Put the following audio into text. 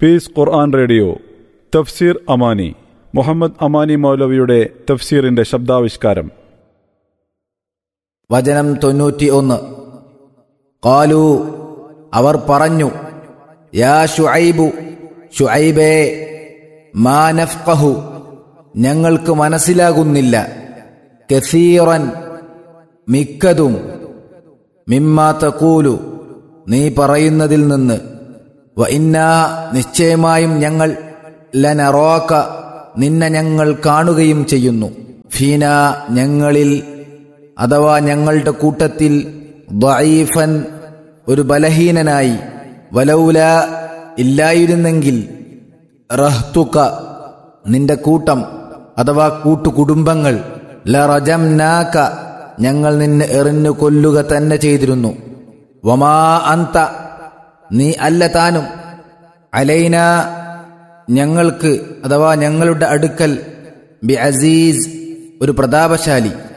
piece ഖുർആൻ radio തഫ്സീർ അമാനി മുഹമ്മദ് അമാനി മൗലവിയുടെ തഫ്സീറിന്റെ ശബ്ദാവിഷ്കാരം വചനം തൊണ്ണൂറ്റി ഒന്ന് കാലു അവർ പറഞ്ഞു യാ ഷുഐബു ഷുഐബേ മാ നഫ്ഖഹു ഞങ്ങൾക്ക് മനസ്സിലാകുന്നില്ല കസീറൻ മിക്കതും മിമ്മാ തക്കൂലു നീ പറയുന്നതിൽ നിന്ന് വ ഇന്നാ നിശ്ചയമായും ഞങ്ങൾ ലനറോക്ക നിന്നെ ഞങ്ങൾ കാണുകയും ചെയ്യുന്നു ഫീന ഞങ്ങളിൽ അഥവാ ഞങ്ങളുടെ കൂട്ടത്തിൽ ദഈഫൻ ഒരു ബലഹീനനായി വലൗല ഇല്ലായിരുന്നെങ്കിൽ റഹ്തുക നിന്റെ കൂട്ടം അഥവാ കൂട്ടുകുടുംബങ്ങൾ ലറജം നാക്ക ഞങ്ങൾ നിന്നെ എറിഞ്ഞു കൊല്ലുക തന്നെ ചെയ്തിരുന്നു വമാ അന്ത നീ അല്ല താനും അലൈന ഞങ്ങൾക്ക് അഥവാ ഞങ്ങളുടെ അടുക്കൽ ബി അസീസ് ഒരു പ്രതാപശാലി